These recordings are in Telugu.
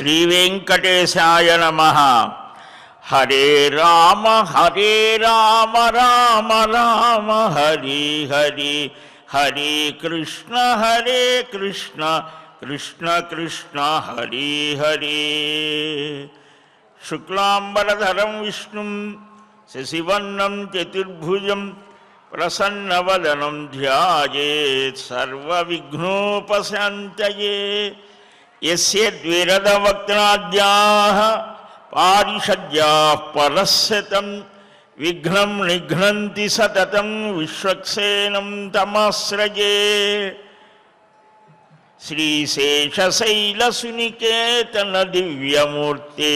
శ్రీవేంకటేశాయ నమ హరే రామ హరే రామ రామ రామ హరి హరి హరే కృష్ణ హరే కృష్ణ కృష్ణ కృష్ణ హరి హరే శుక్లాంబరధరం విష్ణుం శశివర్ణం చతుర్భుజం ప్రసన్నవదనం ధ్యాయేత్ సర్వవిఘ్నోపశాంతయే యస్య ద్విరదవక్త్రాద్యాः పారిషద్యాः పరస్యతం విఘ్నం నిఘ్నంతి సతతం విశ్వక్సేనం తమాశ్రయే శ్రీశేషశైలసునికేతన దివ్యమూర్తే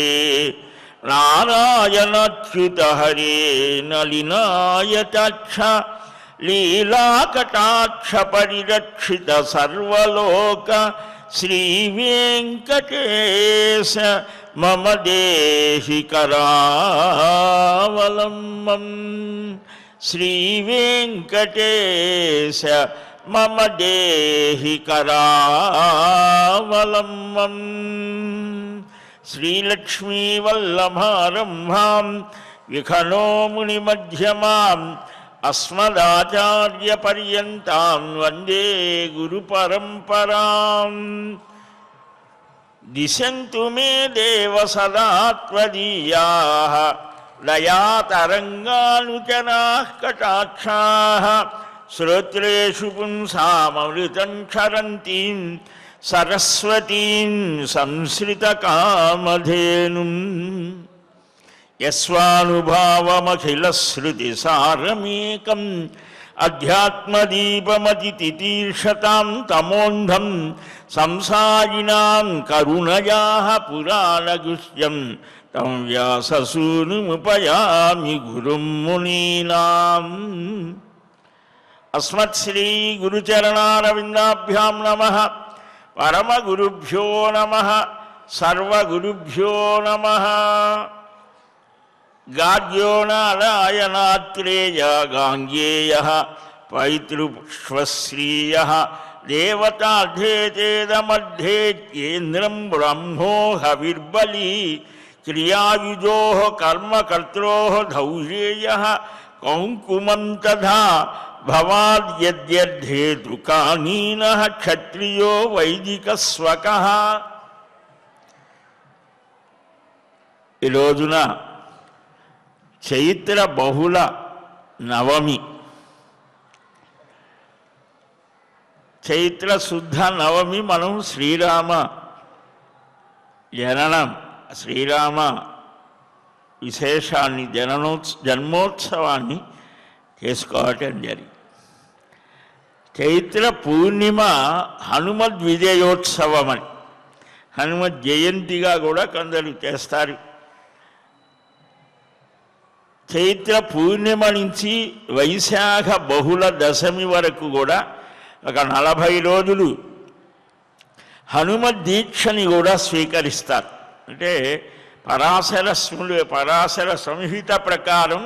నారాయణచ్యుత హరే నలినాయతాక్ష లీలాకటాక్ష పరిరక్షిత సర్వలోక శ్రీవేంకటేశ మమ దేహి కరావలంబం శ్రీవేంకటేశ మమ దేహి కరావలంబం శ్రీలక్ష్మీవల్లభారంభాం విఖనో మునిమధ్యమాం అస్మదాచార్యపర్యంతాం వందే గురుపరంపరాం దిశంతు మే దేవ సదా త్వదీయాः దయాతరంగానుచనాः కటాక్షాः శ్రోత్రేషు పుంసామృతం క్షరంతీం సరస్వతీం సంశ్రితకామధేనుం యస్వానుభావమఖిలశ్రుతిసారమేకం అధ్యాత్మదీపమతితీర్షతాం తమోంధం సంసారిణాం కరుణయా పురాణగుహ్యం తం వ్యాససూనుముపయామి గురుం మునీనాం అస్మత్శ్రీ గురుచరణారవిందాభ్యాం నమ పరమగురుభ్యో నమ సర్వగురుభ్యో నమ గార్గ్యో నారాయణాత్రేయ గాంగేయ పైతృపుష్పశ్రీయ దేవతార్థేతేదమధ్యేత్యేంద్రం బ్రహ్మో హవిర్బలి క్రియాయుజో కర్మకర్త్రో ధౌర్యేయ కౌంకుమం తథా భవాద్యద్యర్థేతు కానీన క్షత్రియో వైదిక స్వక ఈ రోజున చైత్ర బహుళ నవమి చైత్ర శుద్ధ నవమి మనం శ్రీరామ జననం శ్రీరామ విశేషాన్ని జననోత్స జన్మోత్సవాన్ని చేసుకోవటం జరిగింది చైత్ర పూర్ణిమ హనుమద్ విజయోత్సవం అని హనుమత్ జయంతిగా కూడా కొందరు చేస్తారు చైత్ర పూర్ణిమ నుంచి వైశాఖ బహుళ దశమి వరకు కూడా ఒక నలభై రోజులు హనుమత్ దీక్షని కూడా స్వీకరిస్తారు అంటే పరాశర స్మృ పరాశర సంహిత ప్రకారం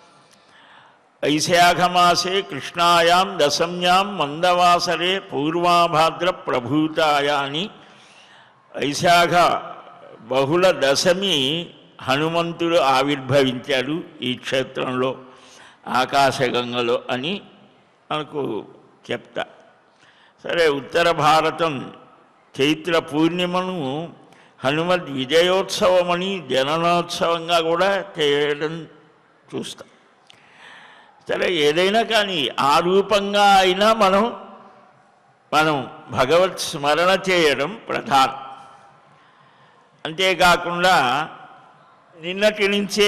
వైశాఖమాసే కృష్ణాయాం దశమ్యాం మందవాసరే పూర్వాభాద్ర ప్రభూతాయాని వైశాఖ బహుళ దశమి హనుమంతుడు ఆవిర్భవించాడు ఈ క్షేత్రంలో ఆకాశగంగలో అని మనకు చెప్తా సరే ఉత్తర భారతం చైత్ర పూర్ణిమను హనుమద్ విజయోత్సవమని జననోత్సవంగా కూడా చేయడం చూస్తాం సరే ఏదైనా కానీ ఆ రూపంగా అయినా మనం మనం భగవత్ స్మరణ చేయడం ప్రధానం అంతేకాకుండా నిన్నటి నుంచే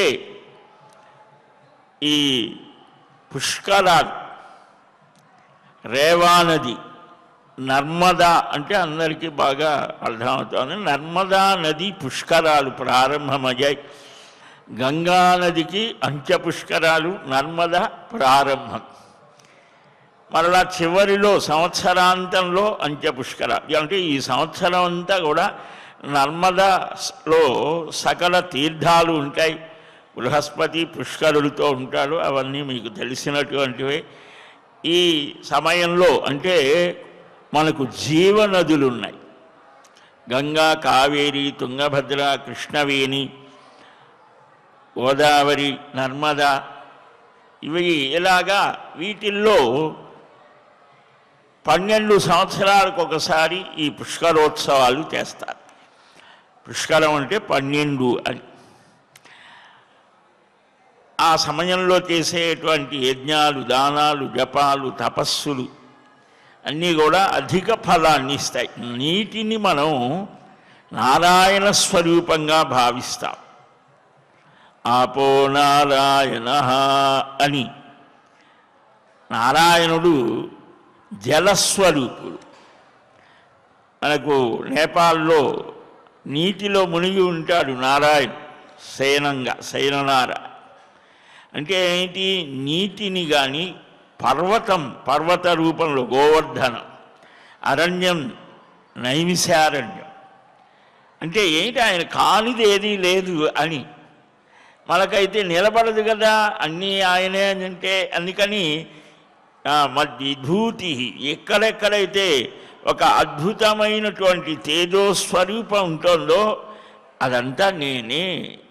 ఈ పుష్కరాలు రేవానది నర్మదా అంటే అందరికీ బాగా అర్థమవుతుంది నర్మదా నది పుష్కరాలు ప్రారంభమయ్యాయి గంగా నదికి అంత్య పుష్కరాలు నర్మద ప్రారంభం మరలా చివరిలో సంవత్సరాంతంలో అంత్య పుష్కరాలు అంటే ఈ సంవత్సరం అంతా కూడా నర్మదలో సకల తీర్థాలు ఉంటాయి బృహస్పతి పుష్కరులతో ఉంటాడు అవన్నీ మీకు తెలిసినటువంటివే ఈ సమయంలో అంటే మనకు జీవనదులు ఉన్నాయి గంగా కావేరి తుంగభద్ర కృష్ణవేణి గోదావరి నర్మదా ఇవి ఇలాగా వీటిల్లో పన్నెండు సంవత్సరాలకు ఒకసారి ఈ పుష్కరోత్సవాలు చేస్తారు పుష్కరం అంటే పన్నెండు అని ఆ సమయంలో చేసేటువంటి యజ్ఞాలు దానాలు జపాలు తపస్సులు అన్నీ కూడా అధిక ఫలాన్ని ఇస్తాయి నీటిని మనం నారాయణ స్వరూపంగా భావిస్తాం ఆపో నారాయణ అని నారాయణుడు జలస్వరూపుడు మనకు నేపాల్లో నీటిలో మునిగి ఉంటాడు నారాయణ శయనంగా శయననార అంటే ఏంటి నీటిని కానీ పర్వతం పర్వత రూపంలో గోవర్ధనం అరణ్యం నైమిషారణ్యం అంటే ఏంటి ఆయన కానిది ఏదీ లేదు అని మనకైతే నిలబడదు కదా అన్నీ ఆయనే అని అంటే అందుకని మద్విభూతి ఎక్కడెక్కడైతే ఒక అద్భుతమైనటువంటి తేజోస్వరూపం ఉంటుందో అదంతా నేనే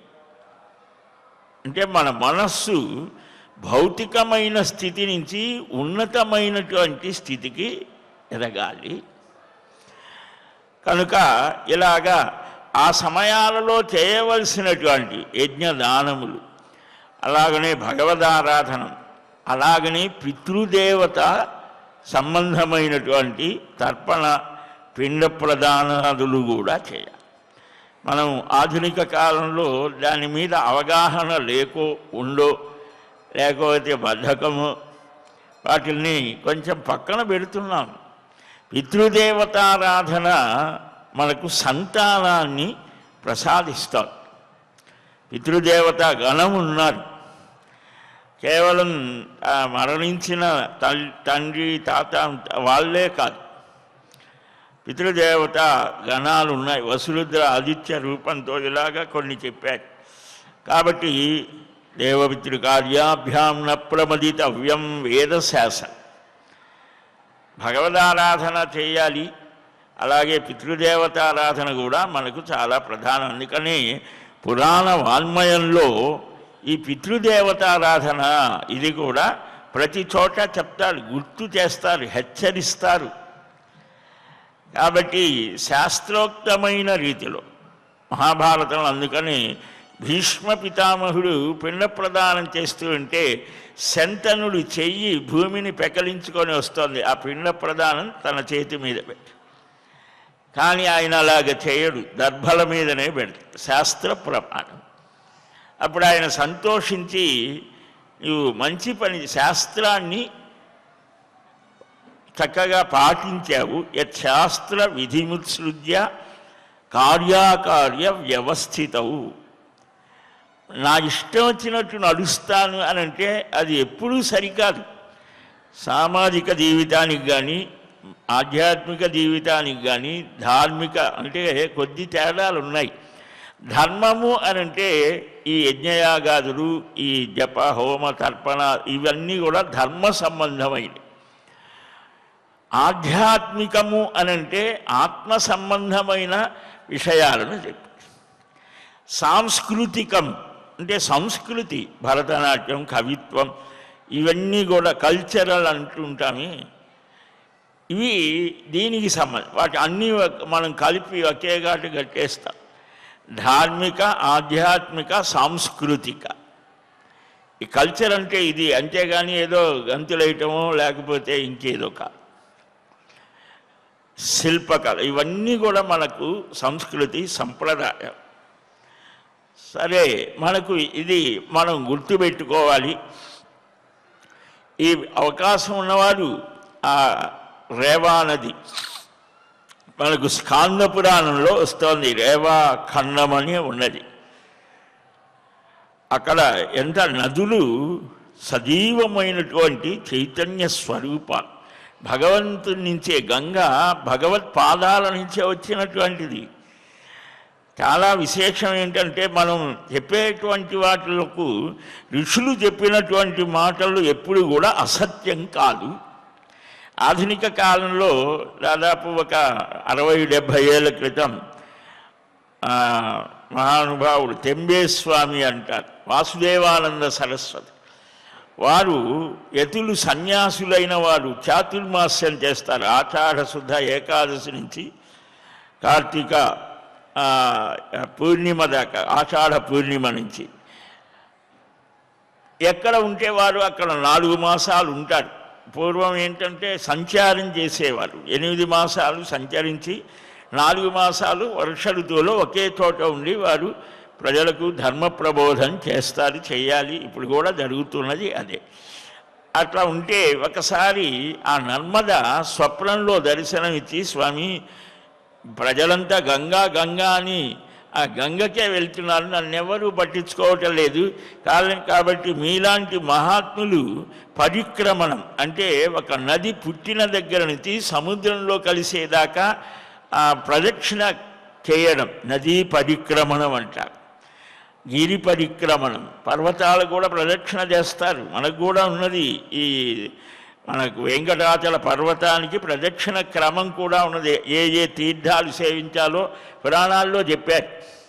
అంటే మన మనస్సు భౌతికమైన స్థితి నుంచి ఉన్నతమైనటువంటి స్థితికి ఎదగాలి కనుక ఇలాగా ఆ సమయాలలో చేయవలసినటువంటి యజ్ఞదానములు అలాగనే భగవదారాధనం అలాగనే పితృదేవత సంబంధమైనటువంటి తర్పణ పిండ ప్రదానాదులు కూడా చేయాలి మనం ఆధునిక కాలంలో దాని మీద అవగాహన లేకో ఉండో లేకపోతే బద్ధకము వాటిని కొంచెం పక్కన పెడుతున్నాం పితృదేవతారాధన మనకు సంతానాన్ని ప్రసాదిస్తారు పితృదేవత గణం ఉన్నారు కేవలం ఆ మరణించిన తల్- తండ్రి తాత వాళ్ళే కాదు పితృదేవత గణాలు ఉన్నాయి వసురుద్ర ఆదిత్య రూపంతో ఇలాగా కొన్ని చెప్పారు కాబట్టి దేవపితృ కార్యాభ్యాం న ప్రమదితవ్యం వేదశాసనం భగవదారాధన చేయాలి అలాగే పితృదేవతారాధన కూడా మనకు చాలా ప్రధానం అందుకని పురాణ వాన్మయంలో ఈ పితృదేవతారాధన ఇది కూడా ప్రతి చోట చెప్తారు గుర్తు చేస్తారు హెచ్చరిస్తారు కాబట్టి శాస్త్రోక్తమైన రీతిలో మహాభారతంలో అందుకని భీష్మ పితామహుడు పిండ ప్రదానం చేస్తూ ఉంటే శంతనుడు చెయ్యి భూమిని పెకలించుకొని వస్తుంది ఆ పిండ ప్రదానం తన చేతి మీద పెట్టి కానీ ఆయన అలాగ చేయడు దర్భల మీదనే పెడతాడు శాస్త్ర ప్రమాణం అప్పుడు ఆయన సంతోషించి నువ్వు మంచి పని శాస్త్రాన్ని చక్కగా పాటించావు యశాస్త్ర విధిముత్సృజ్య కార్యాకార్య వ్యవస్థితవు నా ఇష్టం వచ్చినట్టు నడుస్తాను అని అంటే అది ఎప్పుడూ సరికాదు సామాజిక జీవితానికి కానీ ఆధ్యాత్మిక జీవితానికి కానీ ధార్మిక అంటే కొద్ది తేడాలు ఉన్నాయి ధర్మము అని అంటే ఈ యజ్ఞయాగాదులు ఈ జప హోమ తర్పణ ఇవన్నీ కూడా ధర్మ సంబంధమైనవి ఆధ్యాత్మికము అని అంటే ఆత్మ సంబంధమైన విషయాలను చెప్పి సాంస్కృతికం అంటే సంస్కృతి భరతనాట్యం కవిత్వం ఇవన్నీ కూడా కల్చరల్ అంటుంటామే ఇవి దీనికి సంబంధం వాటి అన్నీ ఒక- మనం కలిపి ఒకే ఘాటు కట్టేస్తాం ధార్మిక ఆధ్యాత్మిక సాంస్కృతిక ఈ కల్చర్ అంటే ఇది అంతేగాని ఏదో గంతులేయటమో లేకపోతే ఇంకేదో కాదు శిల్పకళ ఇవన్నీ కూడా మనకు సంస్కృతి సంప్రదాయం సరే మనకు ఇది మనం గుర్తుపెట్టుకోవాలి ఈ అవకాశం ఉన్నవారు ఆ రేవా నది మనకు స్కాంద పురాణంలో వస్తోంది రేవా ఖండం అని ఉన్నది అక్కడ ఎంత నదులు సజీవమైనటువంటి చైతన్య స్వరూపాలు భగవంతుడి నుంచే గంగ భగవత్ పాదాల నుంచే వచ్చినటువంటిది చాలా విశేషం ఏంటంటే మనం చెప్పేటువంటి వాటిలకు ఋషులు చెప్పినటువంటి మాటలు ఎప్పుడు కూడా అసత్యం కాదు ఆధునిక కాలంలో దాదాపు ఒక అరవై డెబ్భై ఏళ్ళ క్రితం ఆ, మహానుభావుడు తెంబేస్వామి అంటారు వాసుదేవానంద సరస్వతి వారు యతులు సన్యాసులైన వారు చాతుర్మాస్యం చేస్తారు ఆషాఢ శుద్ధ ఏకాదశి నుంచి కార్తీక ఆ, పూర్ణిమ దాకా ఆషాఢ పూర్ణిమ నుంచి ఎక్కడ ఉంటే వారు అక్కడ నాలుగు మాసాలు ఉంటారు పూర్వం ఏంటంటే సంచారం చేసేవారు ఎనిమిది మాసాలు సంచరించి నాలుగు మాసాలు వర్ష ఋతువులో ఒకే చోట ఉండి వారు ప్రజలకు ధర్మ ప్రబోధం చేస్తారు చేయాలి ఇప్పుడు కూడా జరుగుతున్నది అదే అట్లా ఉంటే ఒకసారి ఆ నర్మద స్వప్నంలో దర్శనమిచ్చి స్వామి ప్రజలంతా గంగా గంగా అని ఆ గంగకే వెళ్తున్నారు నన్ను ఎవరూ పట్టించుకోవటం లేదు కారణం కాబట్టి మీలాంటి మహాత్ములు పరిక్రమణం అంటే ఒక నది పుట్టిన దగ్గర నుంచి సముద్రంలో కలిసేదాకా ఆ ప్రదక్షిణ చేయడం నదీ పరిక్రమణం అంటారు గిరి పరిక్రమణం పర్వతాలు కూడా ప్రదక్షిణ చేస్తారు మనకు కూడా ఉన్నది ఈ మనకు వెంకటాచల పర్వతానికి ప్రదక్షిణ క్రమం కూడా ఉన్నది ఏ ఏ తీర్థాలు సేవించాలో పురాణాల్లో చెప్పారు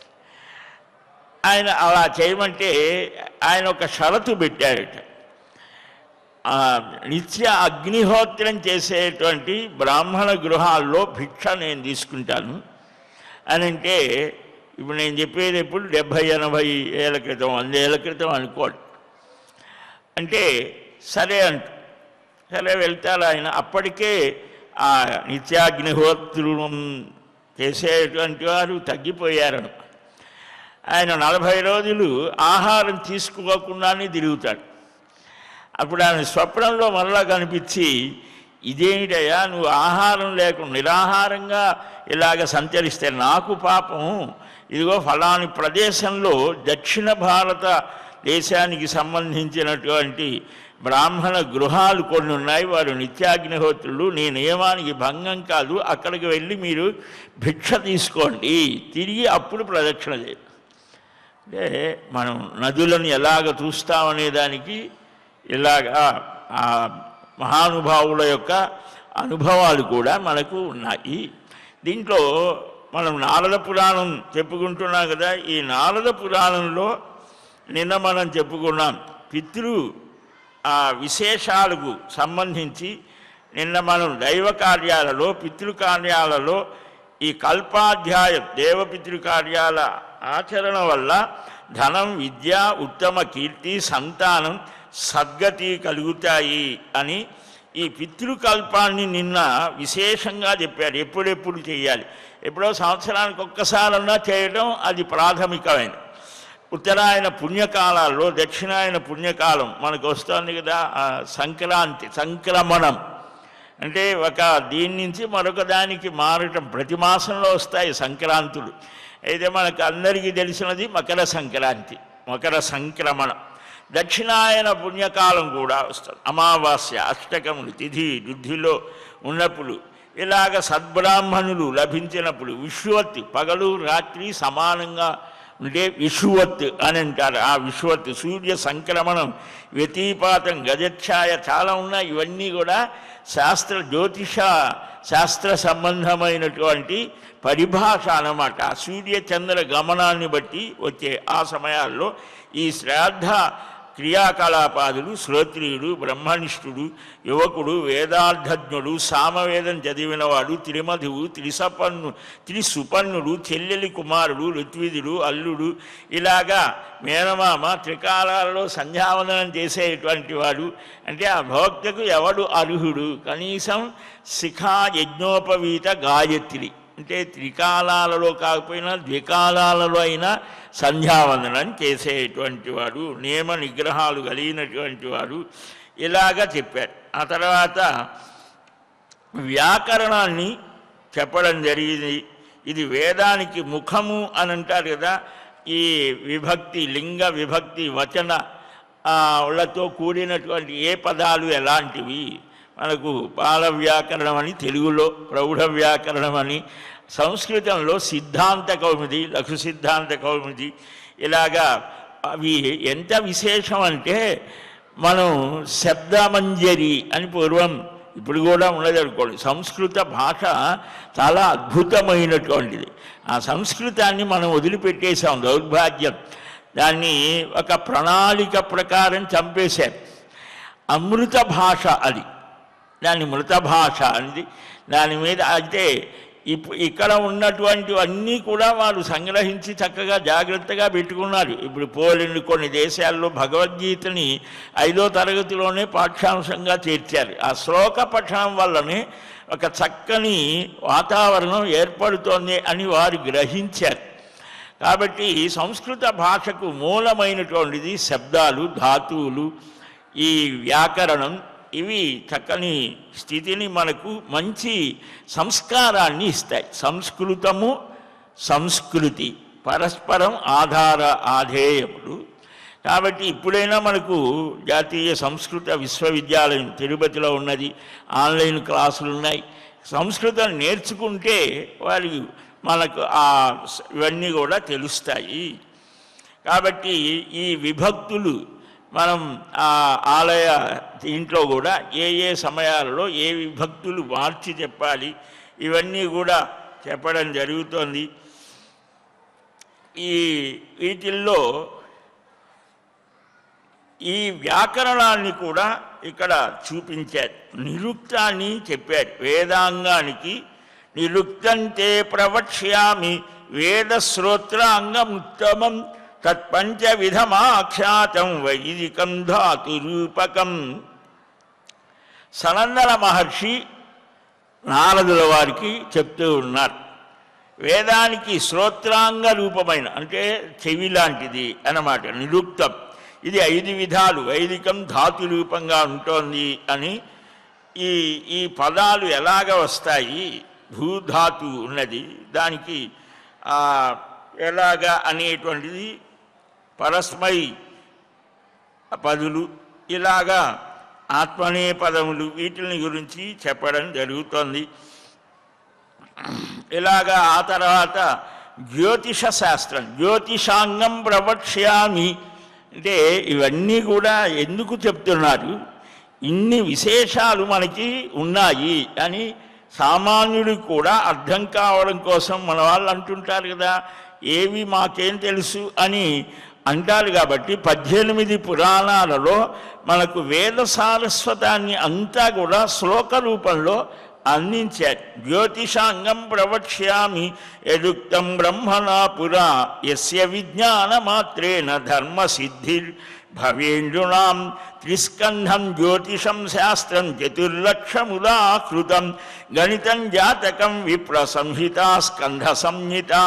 ఆయన అలా చేయమంటే ఆయన ఒక షరతు పెట్టాడట ఆ, నిత్య అగ్నిహోత్రం చేసేటువంటి బ్రాహ్మణ గృహాల్లో భిక్ష నేను తీసుకుంటాను అని అంటే ఇప్పుడు నేను చెప్పేది ఎప్పుడు డెబ్భై ఎనభై ఏళ్ళ క్రితం వంద ఏళ్ళ క్రితం అనుకోండి అంటే సరే అంట సరే వెళ్తారు ఆయన అప్పటికే ఆ నిత్యాగ్నిహోత్రం చేసేటువంటి వారు తగ్గిపోయారు ఆయన నలభై రోజులు ఆహారం తీసుకోకుండానే తిరుగుతాడు అప్పుడు ఆయన స్వప్నంలో మరలా కనిపించి ఇదేమిటయ్యా నువ్వు ఆహారం లేకుండా నిరాహారంగా ఇలాగ సంచరిస్తే నాకు పాపం ఇదిగో ఫలాని ప్రదేశంలో దక్షిణ భారత దేశానికి సంబంధించినటువంటి బ్రాహ్మణ గృహాలు కొన్ని ఉన్నాయి వారు నిత్యాగ్నిహోత్రులు నీ నియమానికి భంగం కాదు అక్కడికి వెళ్ళి మీరు భిక్ష తీసుకోండి తిరిగి అప్పుడు ప్రదక్షిణ చేయండి అంటే మనం నదులను ఎలాగ చూస్తామనే దానికి ఇలాగా ఆ మహానుభావుల యొక్క అనుభవాలు కూడా మనకు ఉన్నాయి దీంట్లో మనం నారద పురాణం చెప్పుకుంటున్నాం కదా ఈ నారద పురాణంలో నిన్న మనం చెప్పుకున్నాం పితృ ఆ విశేషాలకు సంబంధించి నిన్న మనం దైవ కార్యాలలో పితృకార్యాలలో ఈ కల్పాధ్యాయం దేవపితృ కార్యాల ఆచరణ వల్ల ధనం విద్య ఉత్తమ కీర్తి సంతానం సద్గతి కలుగుతాయి అని ఈ పితృకల్పాన్ని నిన్న విశేషంగా చెప్పారు ఎప్పుడెప్పుడు చేయాలి ఎప్పుడో సంవత్సరానికి ఒక్కసారన్నా చేయడం అది ప్రాథమికమైనది ఉత్తరాయణ పుణ్యకాలాల్లో దక్షిణాయన పుణ్యకాలం మనకు వస్తుంది కదా ఆ సంక్రాంతి సంక్రమణం అంటే ఒక దీని నుంచి మరొక దానికి మారటం ప్రతి మాసంలో వస్తాయి సంక్రాంతులు అయితే మనకు అందరికీ తెలిసినది మకర సంక్రాంతి మకర సంక్రమణం దక్షిణాయన పుణ్యకాలం కూడా వస్తుంది అమావాస్య అష్టకములు తిథి రుద్ధిలో ఉన్నప్పుడు ఇలాగ సద్బ్రాహ్మణులు లభించినప్పుడు విశ్వత్ పగలు రాత్రి సమానంగా ఉంటే విషువత్ అని అంటారు ఆ విషువత్ సూర్య సంక్రమణం వ్యతిపాతం గజఛాయ చాలా ఉన్నాయి ఇవన్నీ కూడా శాస్త్ర జ్యోతిష శాస్త్ర సంబంధమైనటువంటి పరిభాష అన్నమాట ఆ సూర్య చంద్ర గమనాన్ని బట్టి వచ్చే ఆ సమయాల్లో ఈ శ్రాద్ధ క్రియాకలాపాదులు శ్రోత్రియుడు బ్రహ్మనిష్ఠుడు యువకుడు వేదార్థజ్ఞుడు సామవేదం చదివినవాడు త్రిమధువు త్రిసపన్ను త్రిసుపన్నుడు చెల్లెలి కుమారుడు ఋత్విదుడు అల్లుడు ఇలాగా మేనమామ త్రికాలాలలో సంధ్యావందనం చేసేటువంటి వాడు అంటే ఆ భోక్తకు ఎవడు అర్హుడు కనీసం శిఖా యజ్ఞోపవీత గాయత్రి అంటే త్రికాలాలలో కాకపోయినా ద్వికాలాలలో అయినా సంధ్యావందనం చేసేటువంటి వాడు నియమ నిగ్రహాలు కలిగినటువంటి వాడు ఇలాగా చెప్పారు ఆ తర్వాత వ్యాకరణాన్ని చెప్పడం జరిగింది ఇది వేదానికి ముఖము అని అంటారు కదా ఈ విభక్తి లింగ విభక్తి వచన ఆ, లతో కూడినటువంటి ఏ పదాలు ఎలాంటివి మనకు బాల వ్యాకరణం అని తెలుగులో ప్రౌఢ వ్యాకరణం అని సంస్కృతంలో సిద్ధాంత కౌముది లఘు సిద్ధాంత కౌముది ఇలాగా అవి ఎంత విశేషం అంటే మనం శబ్దమంజరి అని పూర్వం ఇప్పుడు కూడా ఉన్నది అనుకోండి సంస్కృత భాష చాలా అద్భుతమైనటువంటిది ఆ సంస్కృతాన్ని మనం వదిలిపెట్టేసాం దౌర్భాగ్యం దాన్ని ఒక ప్రణాళిక ప్రకారం చంపేశారు అమృత భాష అది దాన్ని మృత భాష అనేది దాని మీద అయితే ఇప్పు ఇక్కడ ఉన్నటువంటివన్నీ కూడా వారు సంగ్రహించి చక్కగా జాగ్రత్తగా పెట్టుకున్నారు ఇప్పుడు పోలిండ్ కొన్ని దేశాల్లో భగవద్గీతని ఐదో తరగతిలోనే పాఠ్యాంశంగా చేర్చారు ఆ శ్లోక పఠనం వల్లనే ఒక చక్కని వాతావరణం ఏర్పడుతోంది అని వారు గ్రహించారు కాబట్టి సంస్కృత భాషకు మూలమైనటువంటిది శబ్దాలు ధాతువులు ఈ వ్యాకరణం ఇవి చక్కని స్థితిని మనకు మంచి సంస్కారాన్ని ఇస్తాయి సంస్కృతము సంస్కృతి పరస్పరం ఆధార ఆధేయములు కాబట్టి ఇప్పుడైనా మనకు జాతీయ సంస్కృత విశ్వవిద్యాలయం తిరుపతిలో ఉన్నది ఆన్లైన్ క్లాసులు ఉన్నాయి సంస్కృతం నేర్చుకుంటే వారి మనకు ఆ స- ఇవన్నీ కూడా తెలుస్తాయి కాబట్టి ఈ విభక్తులు మనం ఆ ఆలయ దీంట్లో కూడా ఏ ఏ సమయాలలో ఏ విభక్తులు మార్చి చెప్పాలి ఇవన్నీ కూడా చెప్పడం జరుగుతోంది ఈ వీటిల్లో ఈ వ్యాకరణాన్ని కూడా ఇక్కడ చూపించారు నిరుక్తాన్ని చెప్పారు వేదాంగానికి నిరుక్తంతే ప్రవక్ష్యామి వేద శ్రోత్రాంగముత్తమం తత్పంచ విధమాఖ్యాతం వైదికం ధాతురూపకం సనందన మహర్షి నారదుల వారికి చెప్తూ ఉన్నారు వేదానికి శ్రోత్రాంగ రూపమైన అంటే చెవి లాంటిది అన్నమాట నిరుక్తం ఇది ఐదు విధాలు వైదికం ధాతు రూపంగా ఉంటోంది అని ఈ ఈ పదాలు ఎలాగ వస్తాయి భూధాతు ఉన్నది దానికి ఆ, ఎలాగ అనేటువంటిది పరస్మై పదులు ఇలాగా ఆత్మనే పదములు వీటిని గురించి చెప్పడం జరుగుతోంది ఇలాగా ఆ తర్వాత జ్యోతిష శాస్త్రం జ్యోతిషాంగం ప్రవక్ష్యామి అంటే ఇవన్నీ కూడా ఎందుకు చెప్తున్నారు ఇన్ని విశేషాలు మనకి ఉన్నాయి అని సామాన్యుడికి కూడా అర్థం కావడం కోసం మన వాళ్ళు అంటుంటారు కదా ఏవి మాకేం తెలుసు అని అంటారు కాబట్టి పద్దెనిమిది పురాణాలలో మనకు వేద సారస్వతాన్ని అంతా కూడా శ్లోక రూపంలో అందించారు జ్యోతిషాంగం ప్రవక్ష్యామి యదుక్తం బ్రహ్మణా పురా యస్య విజ్ఞాన మాత్రేణ ధర్మ సిద్ధిర్ భవేంద్రుణాం త్రిస్కంధం జ్యోతిషం శాస్త్రం చతుర్లక్షముదాకృతం గణితం జాతకం విప్ర సంహితా స్కంధ సంహితా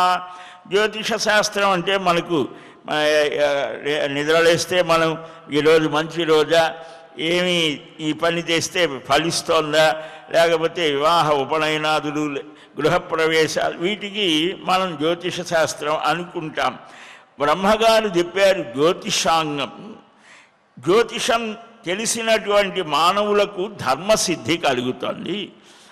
జ్యోతిష శాస్త్రం అంటే మనకు ఆ, ఆ, నిద్రలేస్తే మనం ఈరోజు మంచి రోజా ఏమి ఈ పని చేస్తే ఫలిస్తోందా లేకపోతే వివాహ ఉపనయనాదులు గృహప్రవేశాలు వీటికి మనం జ్యోతిష శాస్త్రం అనుకుంటాం బ్రహ్మగారు చెప్పారు జ్యోతిషాంగం జ్యోతిషం తెలిసినటువంటి మానవులకు ధర్మసిద్ధి కలుగుతుంది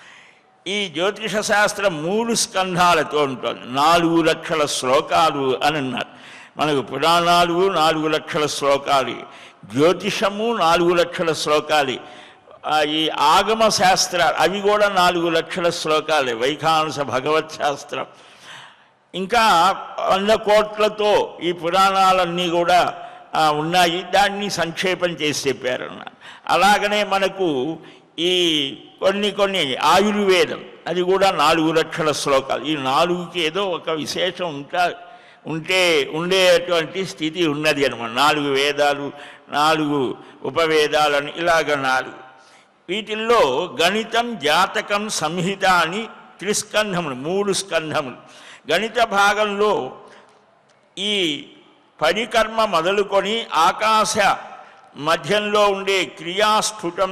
ఈ జ్యోతిష శాస్త్రం మూడు స్కంధాలతో ఉంటుంది నాలుగు లక్షల శ్లోకాలు అని అన్నారు మనకు పురాణాలు నాలుగు లక్షల శ్లోకాలు జ్యోతిషము నాలుగు లక్షల శ్లోకాలు ఆ, ఈ ఆగమ శాస్త్రాలు అవి కూడా నాలుగు లక్షల శ్లోకాలే వైఖాంస భగవత్ శాస్త్రం ఇంకా వంద కోట్లతో ఈ పురాణాలన్నీ కూడా ఆ, ఉన్నాయి దాన్ని సంక్షేపం చేసి చెప్పారన్న అలాగనే మనకు ఈ కొన్ని కొన్ని ఆయుర్వేదం అది కూడా నాలుగు లక్షల శ్లోకాలు ఈ నాలుగుకి ఏదో ఒక విశేషం ఉంటా ఉంటే ఉండేటువంటి స్థితి ఉన్నది అనమాట నాలుగు వేదాలు నాలుగు ఉపవేదాలని ఇలాగ నాలుగు వీటిల్లో గణితం జాతకం సంహిత అని త్రిస్కంధములు మూడు స్కంధములు గణిత భాగంలో ఈ పరికర్మ మొదలుకొని ఆకాశ మధ్యంలో ఉండే క్రియాస్ఫుటం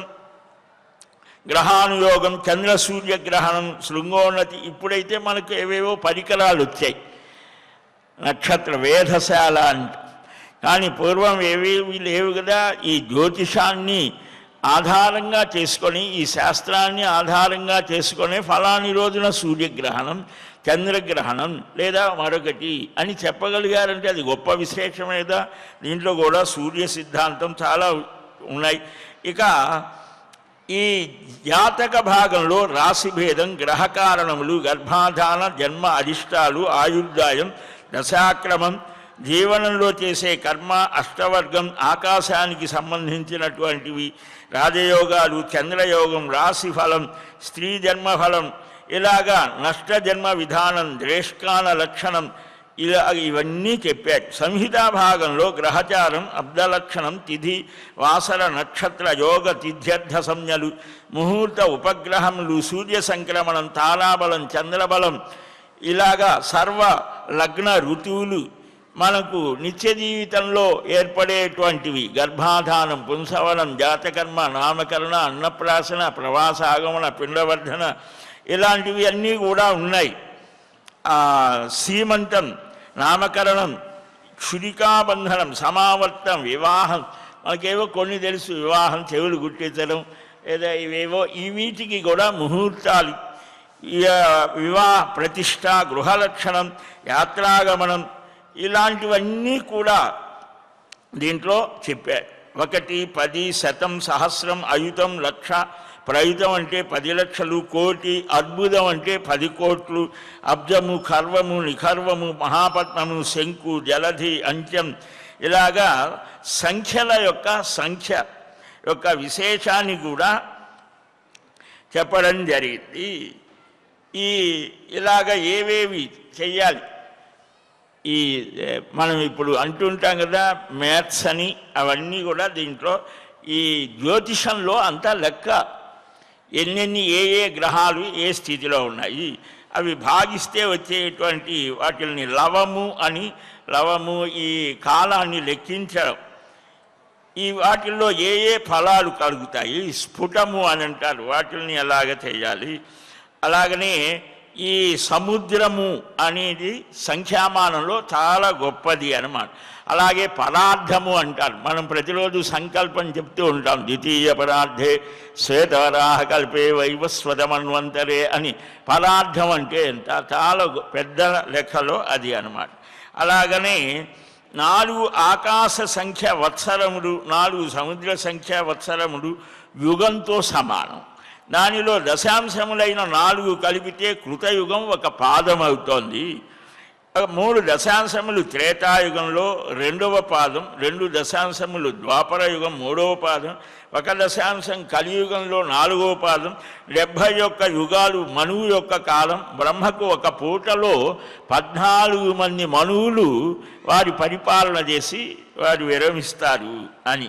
గ్రహానుయోగం చంద్ర సూర్య గ్రహణం శృంగోన్నతి ఇప్పుడైతే మనకు ఏవేవో పరికరాలు వచ్చాయి నక్షత్ర వేధశాల అంట కానీ పూర్వం ఏవేవి లేవు కదా ఈ జ్యోతిషాన్ని ఆధారంగా చేసుకొని ఈ శాస్త్రాన్ని ఆధారంగా చేసుకొని ఫలాని రోజున సూర్యగ్రహణం చంద్రగ్రహణం లేదా మరొకటి అని చెప్పగలిగారంటే అది గొప్ప విశేషమేదా దీంట్లో కూడా సూర్య సిద్ధాంతం చాలా ఉన్నాయి ఇక ఈ జాతక భాగంలో రాశి భేదం గ్రహ కారణములు గర్భాధాన జన్మ అరిష్టాలు ఆయుర్దాయం దశాక్రమం జీవనంలో చేసే కర్మ అష్టవర్గం ఆకాశానికి సంబంధించినటువంటివి రాజయోగాలు చంద్రయోగం రాశి ఫలం స్త్రీ జన్మ ఫలం ఇలాగా నష్ట జన్మ విధానం ద్రేష్కాన లక్షణం ఇలా ఇవన్నీ చెప్పాడు సంహితా భాగంలో గ్రహచారం అబ్దలక్షణం తిథి వాసర నక్షత్ర యోగ తిథ్యర్థ సంజ్ఞలు ముహూర్త ఉపగ్రహములు సూర్య సంక్రమణం తారాబలం చంద్రబలం ఇలాగా సర్వ లగ్న ఋతువులు మనకు నిత్య జీవితంలో ఏర్పడేటువంటివి గర్భాధానం పుంసవనం జాతకర్మ నామకరణ అన్నప్రాసన ప్రవాస ఆగమన పిండవర్ధన ఇలాంటివి అన్నీ కూడా ఉన్నాయి ఆ, సీమంతం నామకరణం క్షురికాబంధనం సమావర్తం వివాహం మనకేవో కొన్ని తెలుసు వివాహం చెవులు గుట్టించడం లేదా ఇవేవో ఈ వీటికి కూడా ముహూర్తాలు ఈ, ఆ, వివాహ ప్రతిష్ట గృహలక్షణం యాత్రాగమనం ఇలాంటివన్నీ కూడా దీంట్లో చెప్పారు ఒకటి పది శతం సహస్రం అయుతం లక్ష ప్రయుతం అంటే పది లక్షలు కోటి అద్భుతం అంటే పది కోట్లు అబ్జము ఖర్వము నిఖర్వము మహాపద్మము శంకు జలధి అంత్యం ఇలాగా సంఖ్యల యొక్క సంఖ్య యొక్క విశేషాన్ని కూడా చెప్పడం జరిగింది ఈ ఇలాగ ఏవేవి చెయ్యాలి ఈ ఏ, మనం ఇప్పుడు అంటుంటాం కదా మ్యాథ్స్ అని అవన్నీ కూడా దీంట్లో ఈ జ్యోతిషంలో అంతా లెక్క ఎన్నెన్ని ఏ ఏ గ్రహాలు ఏ స్థితిలో ఉన్నాయి అవి భాగిస్తే వచ్చేటువంటి వాటిని లవము అని లవము ఈ కాలాన్ని లెక్కించడం ఈ వాటిల్లో ఏ ఏ ఫలాలు కలుగుతాయి స్ఫుటము అని అంటారు వాటిని ఎలాగ చేయాలి అలాగనే ఈ సముద్రము అనేది సంఖ్యామానంలో చాలా గొప్పది అన్నమాట అలాగే పరార్థము అంటారు మనం ప్రతిరోజు సంకల్పం చెప్తూ ఉంటాం ద్వితీయ పరార్థే శ్వేతవరాహ కల్పే వైవస్వతమన్వంతరే అని పరార్థం అంటే ఎంత చాలా గొ- పెద్ద లెక్కలో అది అన్నమాట అలాగనే నాలుగు ఆకాశ సంఖ్య వత్సరములు నాలుగు సముద్ర సంఖ్య వత్సరములు యుగంతో సమానం దానిలో దశాంశములైన నాలుగు కలిపితే కృతయుగం ఒక పాదం అవుతోంది మూడు దశాంశములు త్రేతాయుగంలో రెండవ పాదం రెండు దశాంశములు ద్వాపర యుగం మూడవ పాదం ఒక దశాంశం కలియుగంలో నాలుగవ పాదం డెబ్భై యొక్క యుగాలు మనువు యొక్క కాలం బ్రహ్మకు ఒక పూటలో పద్నాలుగు మంది మనువులు వారి పరిపాలన చేసి వారు విరమిస్తారు అని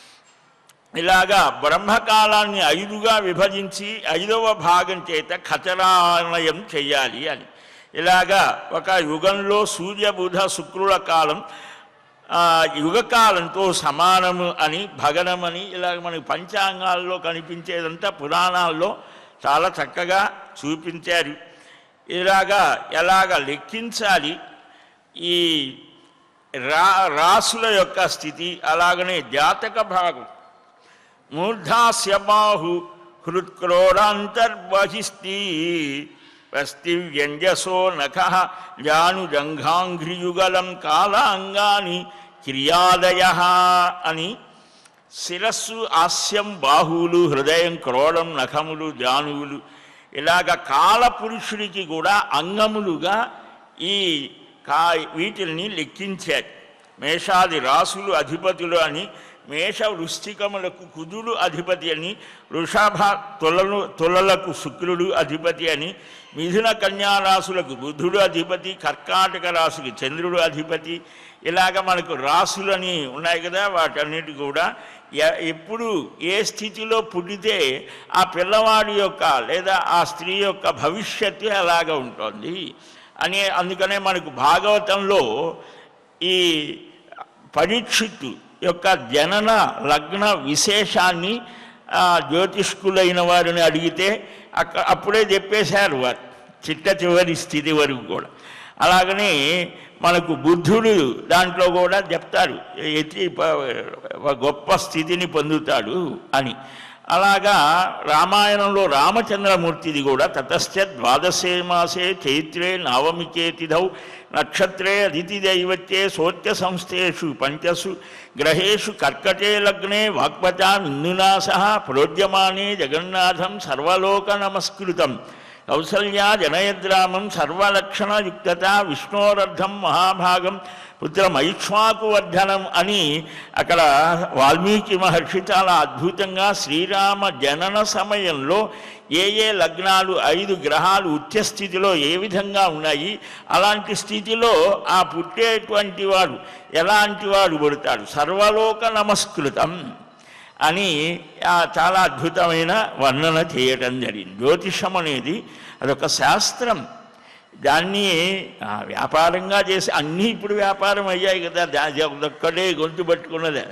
ఇలాగా బ్రహ్మకాలాన్ని ఐదుగా విభజించి ఐదవ భాగం చేత ఖచరాలయం చెయ్యాలి అని ఇలాగా ఒక యుగంలో సూర్య బుధ శుక్రుల కాలం ఆ, యుగకాలంతో సమానము అని భగనమని ఇలాగ మనకి పంచాంగాల్లో కనిపించేదంతా పురాణాల్లో చాలా చక్కగా చూపించారు ఇలాగా ఎలాగ లెక్కించాలి ఈ రా రాసుల యొక్క స్థితి అలాగనే జాతక భాగం మూర్ధాస్య బాహు హృత్క్రోడాంతర్బహిస్తి అస్తి వ్యంజసో నఖ జానుజంఘాంఘ్రియుగలం కాలాంగాని క్రియాదయ అని శిరస్సు ఆస్యం బాహువులు హృదయం క్రోడం నఖములు జానువులు ఇలాగ కాలపురుషుడికి కూడా అంగములుగా ఈ కా వీటిని లెక్కించారు మేషాది రాసులు అధిపతులు అని మేష వృశ్చికములకు కుదుడు అధిపతి అని వృషభ తులలు తులలకు శుక్రుడు అధిపతి అని మిథున కన్యా రాసులకు బుధుడు అధిపతి కర్కాటక రాశికి చంద్రుడు అధిపతి ఇలాగ మనకు రాసులని ఉన్నాయి కదా వాటన్నిటి కూడా ఎ- ఎప్పుడు ఏ స్థితిలో పుట్టితే ఆ పిల్లవాడి యొక్క లేదా ఆ స్త్రీ యొక్క భవిష్యత్తు అలాగ ఉంటుంది అని అందుకనే మనకు భాగవతంలో ఈ పరీక్షిత్తు యొక్క జనన లగ్న విశేషాన్ని ఆ, జ్యోతిష్కులైన వారిని అడిగితే అక్క అప్పుడే చెప్పేశారు వారు చిట్ట చివరి స్థితి వరకు కూడా అలాగనే మనకు బుద్ధుడు దాంట్లో కూడా చెప్తారు ఎతి ప- ఒక గొప్ప స్థితిని పొందుతాడు అని అలాగా రామాయణంలో రామచంద్రమూర్తిది కూడా తతశ్చ ద్వాదశే మాసే చైత్రే నవమికే తిథౌ నక్షత్రే అదితి దైవత్యే సోత్య సంస్థేషు పంచసు గ్రహేషు కర్కటే లగ్నే వాక్పచాం ఇందునా సహ ప్రోద్యమానే జగన్నాథం సర్వలోక నమస్కృతం కౌసల్యా జనయద్రామం సర్వలక్షణయుక్తత విష్ణోరర్థం మహాభాగం పుత్రమైక్ష్వాకువర్ధనం అని అక్కడ వాల్మీకి మహర్షి చాలా అద్భుతంగా శ్రీరామ జనన సమయంలో ఏ ఏ లగ్నాలు ఐదు గ్రహాలు ఉచ్చస్థితిలో ఏ విధంగా ఉన్నాయి అలాంటి స్థితిలో ఆ పుట్టేటువంటి వాడు ఎలాంటి వాడు పుడతాడు సర్వలోక నమస్కృతం అని ఆ చాలా అద్భుతమైన వర్ణన చేయటం జరిగింది జ్యోతిషం అనేది అదొక శాస్త్రం దాన్ని ఆ, వ్యాపారంగా చేసి అన్నీ ఇప్పుడు వ్యాపారం అయ్యాయి కదా దా ఒక్కడే గొంతు పట్టుకున్నదే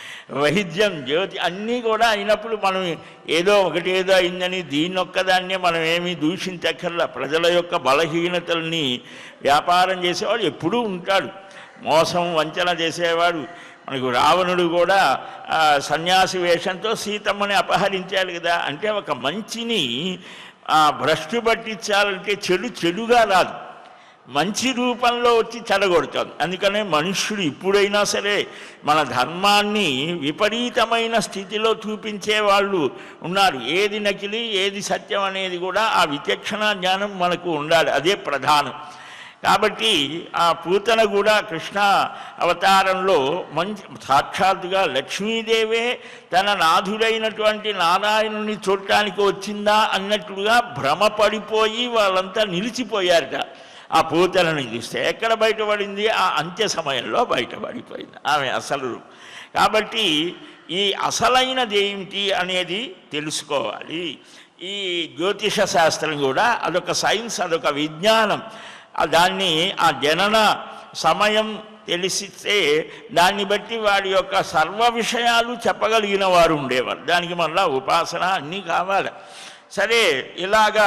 వైద్యం జ్యోతి అన్నీ కూడా అయినప్పుడు మనం ఏదో ఒకటి ఏదో అయిందని దీన్ని ఒక్కదాన్నే మనం ఏమీ దూషించక్కర్లా ప్రజల యొక్క బలహీనతల్ని వ్యాపారం చేసేవాడు ఎప్పుడూ ఉంటాడు మోసం వంచన చేసేవాడు మనకు రావణుడు కూడా ఆ, సన్యాసి వేషంతో సీతమ్మని అపహరించాడు కదా అంటే ఒక మంచిని ఆ, భ్రష్టు పట్టించాలంటే చెడు చెడుగా రాదు మంచి రూపంలో వచ్చి చెడగొడుతుంది అందుకనే మనుష్యుడు ఇప్పుడైనా సరే మన ధర్మాన్ని విపరీతమైన స్థితిలో చూపించే వాళ్ళు ఉన్నారు ఏది నకిలీ ఏది సత్యం అనేది కూడా ఆ విచక్షణ జ్ఞానం మనకు ఉండాలి అదే ప్రధానం కాబట్టి ఆ పూతన కూడా కృష్ణ అవతారంలో మంచి సాక్షాత్తుగా లక్ష్మీదేవే తన నాథుడైనటువంటి నారాయణుని చూడటానికి వచ్చిందా అన్నట్లుగా భ్రమపడిపోయి వాళ్ళంతా నిలిచిపోయారట ఆ పూతనని చూస్తే ఎక్కడ బయటపడింది ఆ అంత్య సమయంలో బయటపడిపోయింది ఆమె అసలు రూపం. కాబట్టి ఈ అసలైనది ఏమిటి అనేది తెలుసుకోవాలి ఈ జ్యోతిష శాస్త్రం కూడా అదొక సైన్స్ అదొక విజ్ఞానం ఆ దాన్ని ఆ జనన సమయం తెలిసితే దాన్ని బట్టి వాడి యొక్క సర్వ విషయాలు చెప్పగలిగిన వారు ఉండేవారు దానికి మళ్ళా ఉపాసన అన్నీ కావాలి సరే ఇలాగా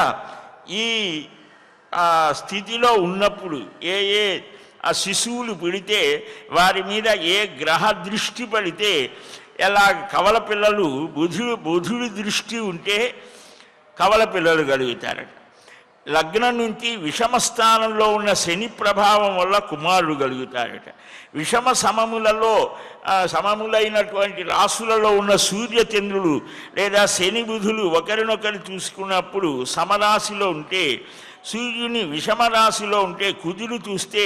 ఈ ఆ స్థితిలో ఉన్నప్పుడు ఏ ఏ ఆ శిశువులు పుడితే వారి మీద ఏ గ్రహ దృష్టి పడితే ఎలా కవల పిల్లలు బుధుడు బుధుడి దృష్టి ఉంటే కవల పిల్లలు కలుగుతారట లగ్నం నుంచి విషమ స్థానంలో ఉన్న శని ప్రభావం వల్ల కుమారుడు కలుగుతాడట విషమ సమములలో ఆ, సమములైనటువంటి రాసులలో ఉన్న సూర్యచంద్రుడు లేదా శని బుధులు ఒకరినొకరు చూసుకున్నప్పుడు సమరాశిలో ఉంటే సూర్యుని విషమ రాశిలో ఉంటే కుదురు చూస్తే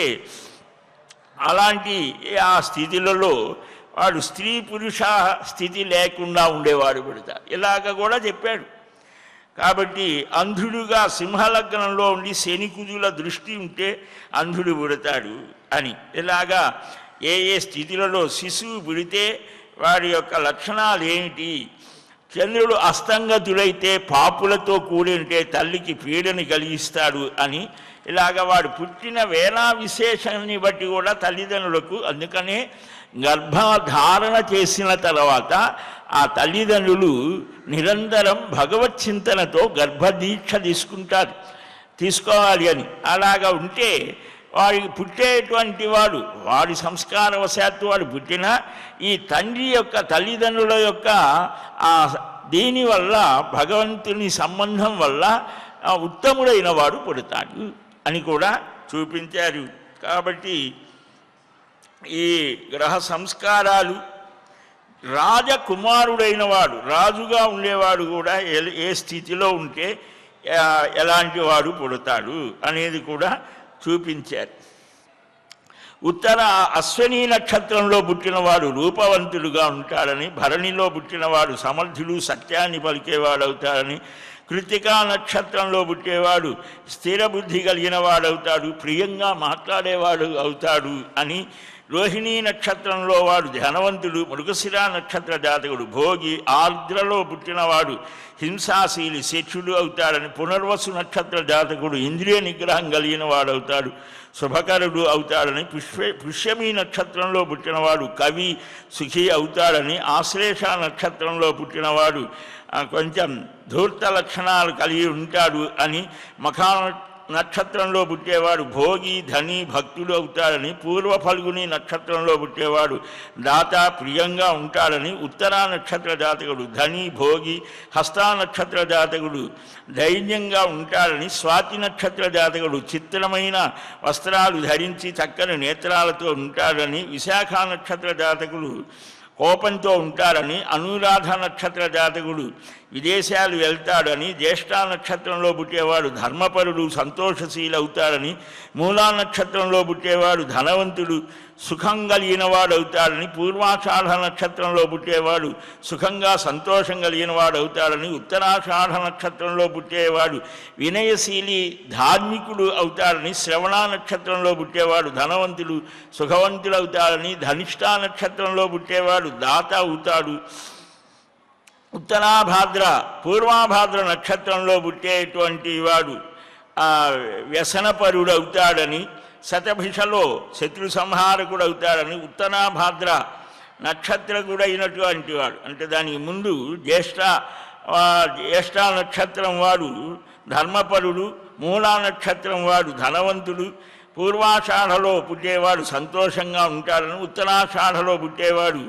అలాంటి ఆ స్థితిలలో వాడు స్త్రీ పురుష స్థితి లేకుండా ఉండేవాడు పుడతాడు ఇలాగ కూడా చెప్పాడు కాబట్టి అంధుడుగా సింహలగ్నంలో ఉండి శని కుజుల దృష్టి ఉంటే అంధుడు పుడతాడు అని ఇలాగా ఏ ఏ స్థితిలలో శిశువు పుడితే వాడి యొక్క లక్షణాలు ఏమిటి చంద్రుడు అస్తంగతుడైతే పాపులతో కూడి ఉంటే తల్లికి పీడని కలిగిస్తాడు అని ఇలాగ వాడు పుట్టిన వేళా విశేషాన్ని బట్టి కూడా తల్లిదండ్రులకు అందుకనే గర్భధారణ చేసిన తర్వాత ఆ తల్లిదండ్రులు నిరంతరం భగవత్ చింతనతో గర్భదీక్ష తీసుకుంటారు తీసుకోవాలి అని అలాగా ఉంటే వాడికి పుట్టేటువంటి వాడు వాడి సంస్కారవశాత్తు వాడు పుట్టినా ఈ తండ్రి యొక్క తల్లిదండ్రుల యొక్క ఆ దీనివల్ల భగవంతుని సంబంధం వల్ల ఆ ఉత్తముడైన వాడు పుడతాడు అని కూడా చూపించారు కాబట్టి ఈ గ్రహ సంస్కారాలు రాజకుమారుడైన వాడు రాజుగా ఉండేవాడు కూడా ఎ- ఏ స్థితిలో ఉంటే ఆ, ఎలాంటి వాడు పుడతాడు అనేది కూడా చూపించారు ఉత్తర అశ్వని నక్షత్రంలో పుట్టినవాడు రూపవంతుడుగా ఉంటాడని భరణిలో పుట్టినవాడు సమర్థుడు సత్యాన్ని పలికేవాడు అవుతాడని కృతికా నక్షత్రంలో పుట్టేవాడు స్థిర బుద్ధి కలిగిన వాడవుతాడు ప్రియంగా మాట్లాడేవాడు అవుతాడు అని రోహిణీ నక్షత్రంలో వాడు ధనవంతుడు మృగశిరా నక్షత్ర జాతకుడు భోగి ఆర్ద్రలో పుట్టినవాడు హింసాశీలి శిక్షుడు అవుతాడని పునర్వసు నక్షత్ర జాతకుడు ఇంద్రియ నిగ్రహం కలిగిన వాడవుతాడు శుభకరుడు అవుతాడని పుష్ప పుష్యమీ నక్షత్రంలో పుట్టినవాడు కవి సుఖి అవుతాడని ఆశ్లేష నక్షత్రంలో పుట్టినవాడు ఆ, కొంచెం ధూర్త లక్షణాలు కలిగి ఉంటాడు అని మఖా నక్షత్రంలో పుట్టేవాడు భోగి ధని భక్తుడు అవుతాడని పూర్వ ఫల్గుని నక్షత్రంలో పుట్టేవాడు దాత ప్రియంగా ఉంటాడని ఉత్తరా నక్షత్ర జాతకుడు ధని భోగి హస్తా నక్షత్ర జాతకుడు ధైర్యంగా ఉంటాడని స్వాతి నక్షత్ర జాతకుడు చిత్రమైన వస్త్రాలు ధరించి చక్కని నేత్రాలతో ఉంటాడని విశాఖ నక్షత్ర జాతకుడు కోపంతో ఉంటారని అనురాధ నక్షత్ర జాతకుడు విదేశాలు వెళ్తాడని జ్యేష్ఠ నక్షత్రంలో పుట్టేవాడు ధర్మపరుడు సంతోషశీల అవుతాడని మూలా నక్షత్రంలో పుట్టేవాడు ధనవంతుడు సుఖం కలిగినవాడు అవుతాడని పూర్వాషాఢ నక్షత్రంలో పుట్టేవాడు సుఖంగా సంతోషం కలిగినవాడు అవుతాడని ఉత్తరాషాఢ నక్షత్రంలో పుట్టేవాడు వినయశీలి ధార్మికుడు అవుతాడని శ్రవణ నక్షత్రంలో పుట్టేవాడు ధనవంతుడు సుఖవంతుడు అవుతాడని ధనిష్టా నక్షత్రంలో పుట్టేవాడు దాత అవుతాడు ఉత్తరాభాద్ర పూర్వాభాద్ర నక్షత్రంలో పుట్టేటువంటి వాడు ఆ, వ్యసనపరుడు అవుతాడని శతభిషలో శత్రు సంహారకుడు అవుతాడని ఉత్తరాభాద్ర నక్షత్రకుడైనటువంటి వాడు అంటే దానికి ముందు జ్యేష్ఠ ఆ, జ్యేష్ఠ నక్షత్రం వాడు ధర్మపరుడు మూలా నక్షత్రం వాడు ధనవంతుడు పూర్వాషాఢలో పుట్టేవాడు సంతోషంగా ఉంటాడని ఉత్తరాషాఢలో పుట్టేవాడు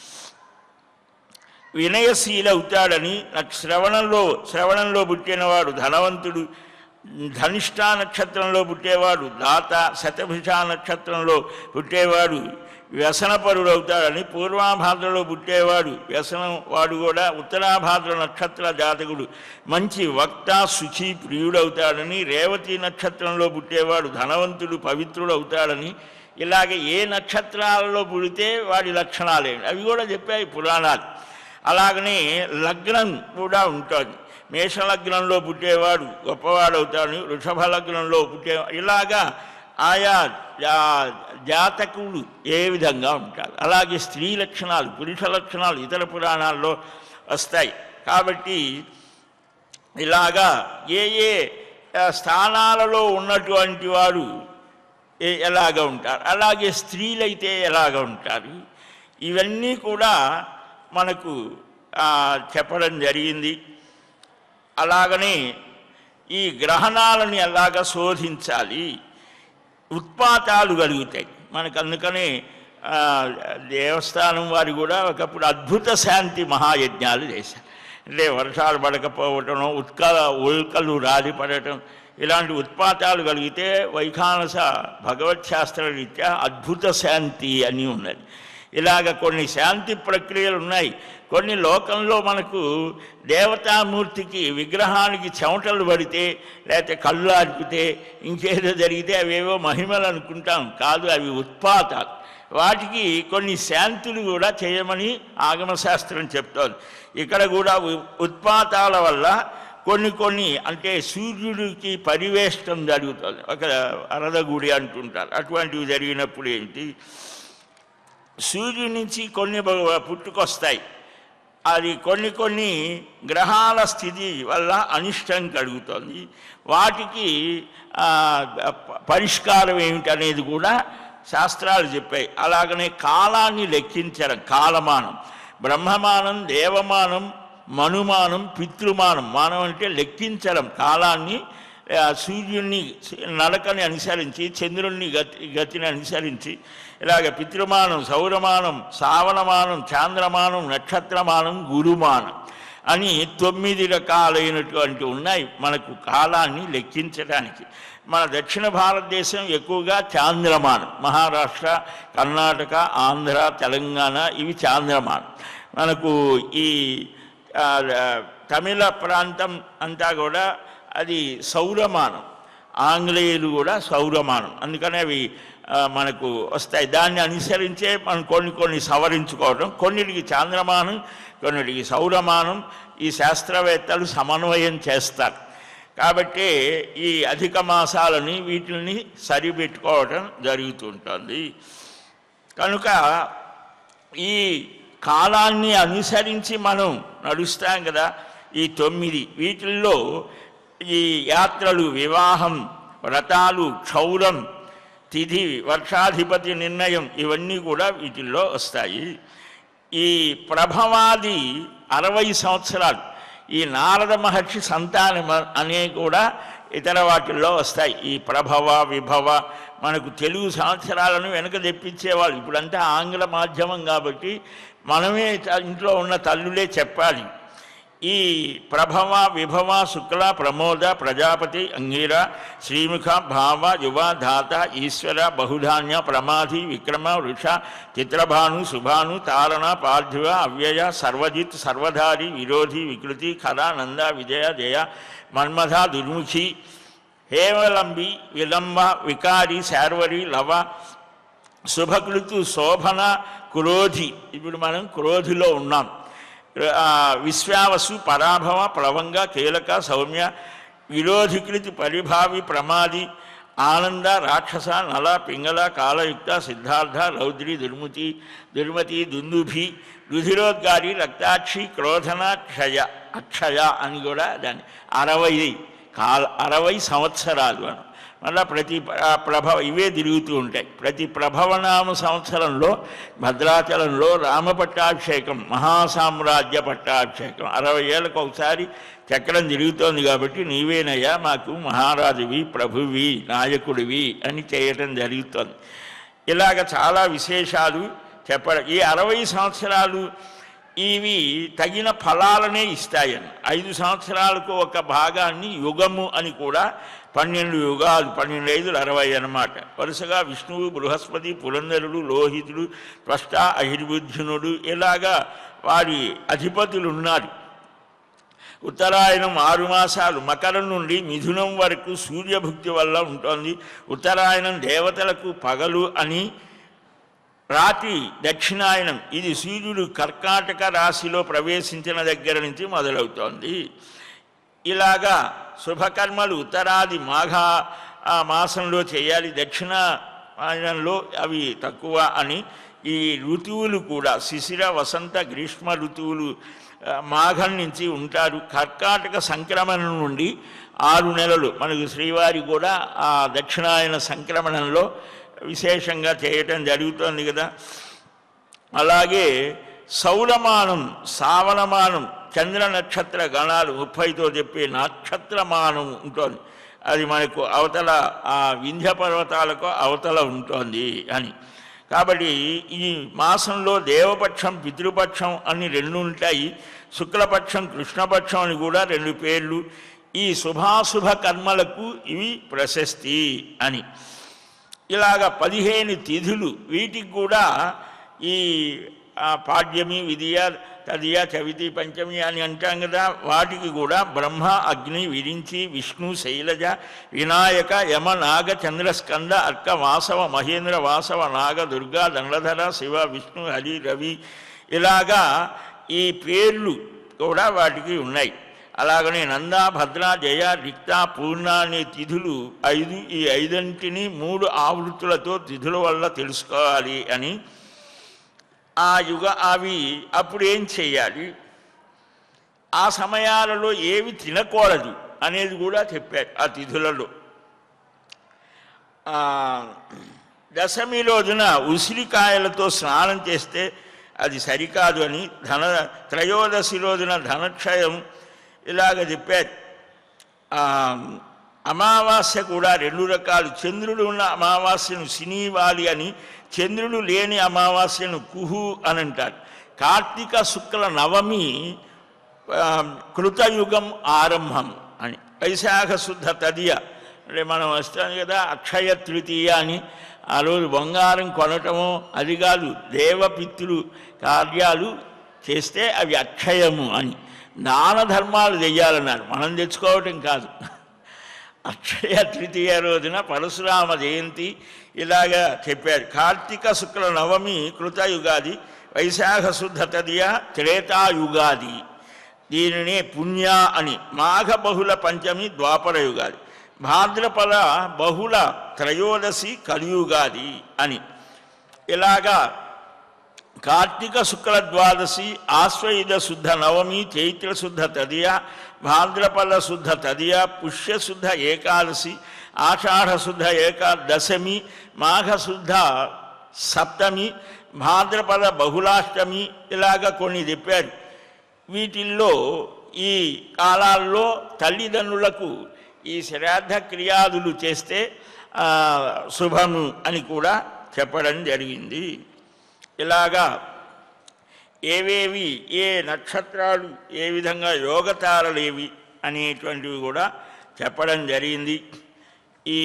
వినయశీల అవుతాడని నాకు శ్రవణంలో శ్రవణంలో పుట్టినవాడు ధనవంతుడు ధనిష్టా నక్షత్రంలో పుట్టేవాడు దాత శతభిష నక్షత్రంలో పుట్టేవాడు వ్యసనపరుడు అవుతాడని పూర్వాభాద్రలో పుట్టేవాడు వ్యసనం వాడు కూడా ఉత్తరాభాద్ర నక్షత్ర జాతకుడు మంచి వక్త శుచి ప్రియుడు అవుతాడని రేవతి నక్షత్రంలో పుట్టేవాడు ధనవంతుడు పవిత్రుడు అవుతాడని ఇలాగ ఏ నక్షత్రాలలో పుడితే వాడి లక్షణాలేంటి అవి కూడా చెప్పాయి పురాణాలు అలాగనే లగ్నం కూడా ఉంటుంది మేషలగ్నంలో పుట్టేవాడు గొప్పవాడు అవుతాడు వృషభ లగ్నంలో పుట్టే ఇలాగా ఆయా జా- జాతకుడు ఏ విధంగా ఉంటారు అలాగే స్త్రీ లక్షణాలు పురుష లక్షణాలు ఇతర పురాణాల్లో వస్తాయి కాబట్టి ఇలాగా ఏ ఏ ఆ, స్థానాలలో ఉన్నటువంటి వారు ఏ- ఎలాగ ఉంటారు అలాగే స్త్రీలైతే ఎలాగ ఉంటారు ఇవన్నీ కూడా మనకు ఆ, చెప్పడం జరిగింది అలాగనే ఈ గ్రహణాలని ఎలాగ శోధించాలి ఉత్పాతాలు కలుగుతాయి మనకు అందుకనే ఆ, దేవస్థానం వారు కూడా ఒకప్పుడు అద్భుత శాంతి మహాయజ్ఞాలు చేశారు అంటే వర్షాలు పడకపోవటం ఉత్క ఉల్కలు రాలి పడటం ఇలాంటి ఉత్పాతాలు కలిగితే వైఖానస భగవత్ శాస్త్ర రీత్యా అద్భుత శాంతి అని ఉన్నది ఇలాగ కొన్ని శాంతి ప్రక్రియలు ఉన్నాయి కొన్ని లోకంలో మనకు దేవతామూర్తికి విగ్రహానికి చెమటలు పడితే లేకపోతే కళ్ళు ఆడిపితే ఇంకేదో జరిగితే అవేవో మహిమలు అనుకుంటాం కాదు అవి ఉత్పాతాలు వాటికి కొన్ని శాంతులు కూడా చేయమని ఆగమశాస్త్రం చెప్తోంది ఇక్కడ కూడా ఉ- ఉత్పాతాల వల్ల కొన్ని కొన్ని అంటే సూర్యుడికి పరివేష్టం జరుగుతుంది ఒక అరదగుడి అంటుంటారు అటువంటివి జరిగినప్పుడు ఏంటి సూర్యుడి నుంచి కొన్ని బ- పుట్టుకొస్తాయి అది కొన్ని కొన్ని గ్రహాల స్థితి వల్ల అనిష్టం కలుగుతుంది వాటికి ఆ, ప- పరిష్కారం ఏమిటనేది కూడా శాస్త్రాలు చెప్పాయి అలాగనే కాలాన్ని లెక్కించడం కాలమానం బ్రహ్మమానం దేవమానం మనుమానం పితృమానం మానం అంటే లెక్కించడం కాలాన్ని ఆ, సూర్యుడిని నడకని అనుసరించి చంద్రుణ్ణి గతి గతిని అనుసరించి ఇలాగ పితృమానం సౌరమానం సావనమానం చాంద్రమానం నక్షత్రమానం గురుమానం అని తొమ్మిది రకాలైనటువంటి ఉన్నాయి మనకు కాలాన్ని లెక్కించడానికి మన దక్షిణ భారతదేశం ఎక్కువగా చాంద్రమానం మహారాష్ట్ర కర్ణాటక ఆంధ్ర తెలంగాణ ఇవి చాంద్రమానం మనకు ఈ ఆ, తమిళ ప్రాంతం అంతా కూడా అది సౌరమానం ఆంగ్లేయులు కూడా సౌరమానం అందుకనే అవి ఆ, మనకు వస్తాయి దాన్ని అనుసరించే మనం కొన్ని కొన్ని సవరించుకోవడం కొన్నిటికి చాంద్రమానం కొన్నిటికి సౌరమానం ఈ శాస్త్రవేత్తలు సమన్వయం చేస్తారు కాబట్టి ఈ అధిక మాసాలని వీటిని సరిపెట్టుకోవడం జరుగుతుంటుంది కనుక ఈ కాలాన్ని అనుసరించి మనం నడుస్తాం కదా ఈ తొమ్మిది వీటిల్లో ఈ యాత్రలు వివాహం వ్రతాలు క్షౌరం తిథి వర్షాధిపతి నిర్ణయం ఇవన్నీ కూడా వీటిల్లో వస్తాయి ఈ ప్రభవాది అరవై సంవత్సరాలు ఈ నారద మహర్షి సంతానం అనే కూడా ఇతర వాటిల్లో వస్తాయి ఈ ప్రభవ విభవ మనకు తెలుగు సంవత్సరాలను వెనక తెప్పించేవాళ్ళు ఇప్పుడంతా ఆంగ్ల మాధ్యమం కాబట్టి మనమే త- ఇంట్లో ఉన్న తల్లులే చెప్పాలి ఈ ప్రభవ విభవ శుక్ల ప్రమోద ప్రజాపతి అంగీర శ్రీముఖ భావ యువ ధాత ఈశ్వర బహుధాన్య ప్రమాధి విక్రమ వృష చిత్రభాను శుభాను తారణ పార్థివ అవ్యయ సర్వజిత్ సర్వధారి విరోధి వికృతి ఖర నంద విజయ జయ మన్మథ దుర్ముఖి హేమలంబి విలంబ వికారి శార్వరి లవ శుభకృతు శోభన క్రోధి ఇప్పుడు మనం క్రోధిలో ఉన్నాం ఆ, విశ్వావసు పరాభవ ప్లవంగ కీలక సౌమ్య విరోధికృతి పరిభావి ప్రమాది ఆనంద రాక్షస నల పింగళ కాలయుక్త సిద్ధార్థ రౌద్రి దుర్మతి దుర్మతి దుందుభి రుధిరోద్గారి రక్తాక్షి క్రోధన క్షయ అక్షయ అని కూడా దాన్ని అరవై కాల అరవై సంవత్సరాలు అని మళ్ళా ప్రతి ప్ర- ప్రభవ ఇవే తిరుగుతూ ఉంటాయి ప్రతి ప్రభవనామ సంవత్సరంలో భద్రాచలంలో రామ పట్టాభిషేకం మహాసామ్రాజ్య పట్టాభిషేకం అరవై ఏళ్ళకు ఒకసారి చక్రం తిరుగుతోంది కాబట్టి నీవేనయ్యా మాకు మహారాజువి ప్రభువి నాయకుడివి అని చేయటం జరుగుతోంది ఇలాగ చాలా విశేషాలు చెప్పడం ఈ అరవై సంవత్సరాలు ఇవి తగిన ఫలాలనే ఇస్తాయని ఐదు సంవత్సరాలకు ఒక భాగాన్ని యుగము అని కూడా పన్నెండు యుగాలు పన్నెండు ఐదులు అరవై అన్నమాట వరుసగా విష్ణువు బృహస్పతి పురంధరుడు లోహితుడు త్వష్ట అహిర్బుద్ధునుడు ఇలాగా వారి అధిపతులు ఉన్నారు ఉత్తరాయణం ఆరు మాసాలు మకరం నుండి మిథునం వరకు సూర్యభుక్తి వల్ల ఉంటుంది ఉత్తరాయణం దేవతలకు పగలు అని రాత్రి దక్షిణాయనం ఇది సూర్యుడు కర్కాటక రాశిలో ప్రవేశించిన దగ్గర నుంచి మొదలవుతోంది ఇలాగా శుభకర్మలు ఉత్తరాది మాఘ ఆ మాసంలో చేయాలి దక్షిణాయనంలో అవి తక్కువ అని ఈ ఋతువులు కూడా శిశిర వసంత గ్రీష్మ ఋతువులు ఆ, మాఘం నుంచి ఉంటారు కర్కాటక సంక్రమణం నుండి ఆరు నెలలు మనకు శ్రీవారి కూడా ఆ దక్షిణాయన సంక్రమణంలో విశేషంగా చేయటం జరుగుతోంది కదా అలాగే సౌరమానం సావనమానం చంద్ర నక్షత్ర గణాలు ముప్పైతో చెప్పే నక్షత్రమానం ఉంటుంది అది మనకు అవతల ఆ వింధ్య పర్వతాలకు అవతల ఉంటుంది అని కాబట్టి ఈ మాసంలో దేవపక్షం పితృపక్షం అని రెండు ఉంటాయి శుక్లపక్షం కృష్ణపక్షం అని కూడా రెండు పేర్లు ఈ శుభాశుభ కర్మలకు ఇవి ప్రశస్తి అని ఇలాగ పదిహేను తిథులు వీటికి కూడా ఈ ఆ, పాడ్యమి విధియ తదియ చవితి పంచమి అని అంటాం కదా వాటికి కూడా బ్రహ్మ అగ్ని విరించి విష్ణు శైలజ వినాయక యమ నాగ చంద్రస్కంద అర్క వాసవ మహేంద్ర వాసవ నాగ దుర్గా దండధర శివ విష్ణు హరి రవి ఇలాగా ఈ పేర్లు కూడా వాటికి ఉన్నాయి అలాగనే నంద భద్ర జయ రిక్త పూర్ణ అనే తిథులు ఐదు ఈ ఐదంటిని మూడు ఆవృత్తులతో తిథుల వల్ల తెలుసుకోవాలి అని ఆ యుగ అవి అప్పుడు ఏం చేయాలి ఆ సమయాలలో ఏవి తినకూడదు అనేది కూడా చెప్పారు ఆ తిథులలో ఆ, దశమి రోజున ఉసిరికాయలతో స్నానం చేస్తే అది సరికాదు అని ధన త్రయోదశి రోజున ధనక్షయం ఇలాగ చెప్పారు ఆ, అమావాస్య కూడా రెండు రకాలు చంద్రుడు ఉన్న అమావాస్యను సినీవాలి అని చంద్రుడు లేని అమావాస్యను కుహు అని అంటారు కార్తీక శుక్ల నవమి ఆ, కృతయుగం ఆరంభం అని వైశాఖ శుద్ధ తదియ అంటే మనం వస్తాం కదా అక్షయ తృతీయ అని ఆ రోజు బంగారం కొనటము అది కాదు దేవపిత్రులు కార్యాలు చేస్తే అవి అక్షయము అని దాన ధర్మాలు చెయ్యాలన్నారు మనం తెచ్చుకోవటం కాదు అక్షయ తృతీయ రోజున పరశురామ జయంతి ఇలాగా చెప్పారు కార్తీక శుక్ల నవమి కృతయుగాది వైశాఖ శుద్ధ తదియ త్రేతాయుగాది దీనినే పుణ్య అని మాఘ బహుళ పంచమి ద్వాపర యుగాది భాద్రపద బహుళ త్రయోదశి కలియుగాది అని ఇలాగా కార్తీక శుక్ల ద్వాదశి ఆశ్వయుధ శుద్ధ నవమి చైత్ర శుద్ధ తదియ భాద్రపద శుద్ధ తదియ పుష్య శుద్ధ ఏకాదశి ఆషాఢ శుద్ధ ఏకా దశమి మాఘ శుద్ధ సప్తమి భాద్రపద బహుళాష్టమి ఇలాగ కొన్ని చెప్పారు వీటిల్లో ఈ కాలాల్లో తల్లిదండ్రులకు ఈ శ్రాద్ధ క్రియాదులు చేస్తే ఆ, శుభము అని కూడా చెప్పడం జరిగింది ఇలాగా ఏవేవి ఏ నక్షత్రాలు ఏ విధంగా యోగతారలేవి అనేటువంటివి కూడా చెప్పడం జరిగింది ఈ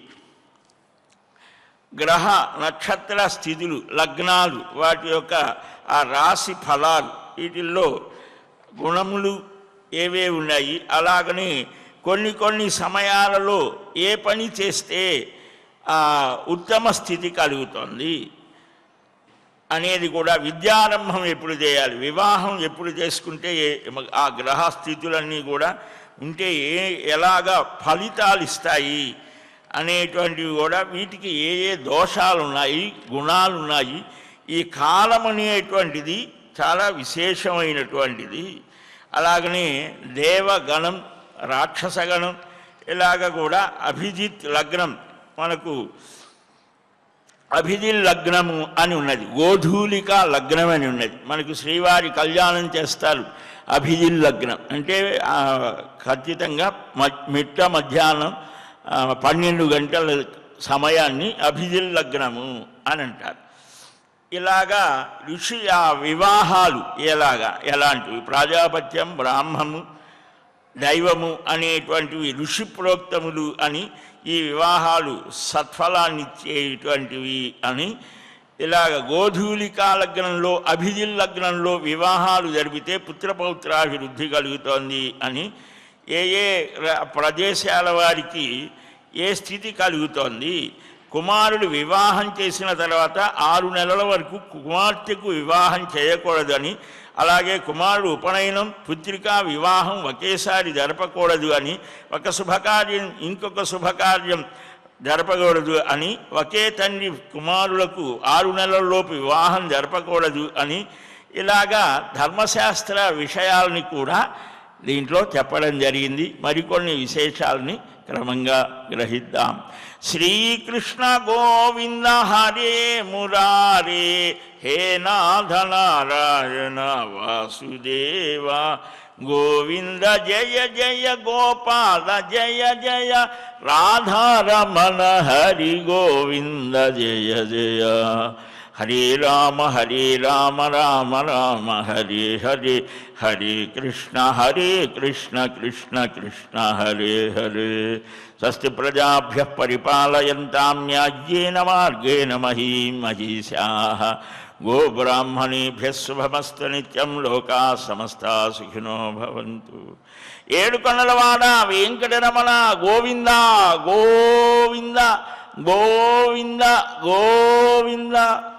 గ్రహ నక్షత్ర స్థితులు లగ్నాలు వాటి యొక్క ఆ రాశి ఫలాలు వీటిల్లో గుణములు ఏవే ఉన్నాయి అలాగని కొన్ని కొన్ని సమయాలలో ఏ పని చేస్తే ఆ ఉత్తమ స్థితి కలుగుతుంది అనేది కూడా విద్యారంభం ఎప్పుడు చేయాలి వివాహం ఎప్పుడు చేసుకుంటే ఏ- ఆ గ్రహ స్థితులన్నీ కూడా ఉంటే ఏ ఎలాగా ఫలితాలు ఇస్తాయి అనేటువంటివి కూడా వీటికి ఏ ఏ దోషాలు ఉన్నాయి గుణాలు ఉన్నాయి ఈ కాలం అనేటువంటిది చాలా విశేషమైనటువంటిది అలాగనే దేవగణం రాక్షసగణం ఇలాగ కూడా అభిజిత్ లగ్నం మనకు అభిజిల్ లగ్నము అని ఉన్నది గోధూలిక లగ్నం అని ఉన్నది మనకు శ్రీవారి కళ్యాణం చేస్తారు అభిజిల్ లగ్నం అంటే ఆ, ఖచ్చితంగా మ- మిట్ట మధ్యాహ్నం ఆ, పన్నెండు గంటల సమయాన్ని అభిజిల్ లగ్నము అని అంటారు ఇలాగా ఋషి ఆ వివాహాలు ఎలాగా ఎలాంటివి ప్రాజాపత్యం బ్రాహ్మము దైవము అనేటువంటివి ఋషి ప్రోక్తములు అని ఈ వివాహాలు సత్ఫలాన్నిచ్చేటువంటివి అని ఇలాగ గోధూలికా లగ్నంలో అభిజిల్ లగ్నంలో వివాహాలు జరిపితే పుత్రపౌత్రాభివృద్ధి కలుగుతోంది అని ఏ ఏ ర- ప్రదేశాల వారికి ఏ స్థితి కలుగుతోంది కుమారుడు వివాహం చేసిన తర్వాత ఆరు నెలల వరకు కుమార్తెకు వివాహం చేయకూడదని అలాగే కుమారుడు ఉపనయనం పుత్రికా వివాహం ఒకేసారి జరపకూడదు అని ఒక శుభకార్యం ఇంకొక శుభకార్యం జరపకూడదు అని ఒకే తండ్రి కుమారులకు ఆరు నెలల్లోపు వివాహం జరపకూడదు అని ఇలాగా ధర్మశాస్త్ర విషయాలని కూడా దీంట్లో చెప్పడం జరిగింది మరికొన్ని విశేషాలని క్రమంగా గ్రహిద్దాం శ్రీకృష్ణ గోవింద హరే మురారే హే నాథ నారాయణ వాసుదేవ గోవింద జయ జయ గోపాల జయ జయ రాధారమణ హరి గోవింద జయ జయ హరే రామ హరే రామ రామ రామ హరే హరే హరే కృష్ణ హరే కృష్ణ కృష్ణ కృష్ణ హరే హరే స్వస్తి ప్రజాభ్య పరిపాలయంతాం న్యాయ్యేన మార్గేణ మహీం మహిషా గోబ్రాహ్మణేభ్య శుభమస్తు నిత్యం లోకా సమస్తా సుఖినో భవంతు ఏడుకొండలవాడ వెంకటరమణ గోవింద గోవింద గోవింద గోవింద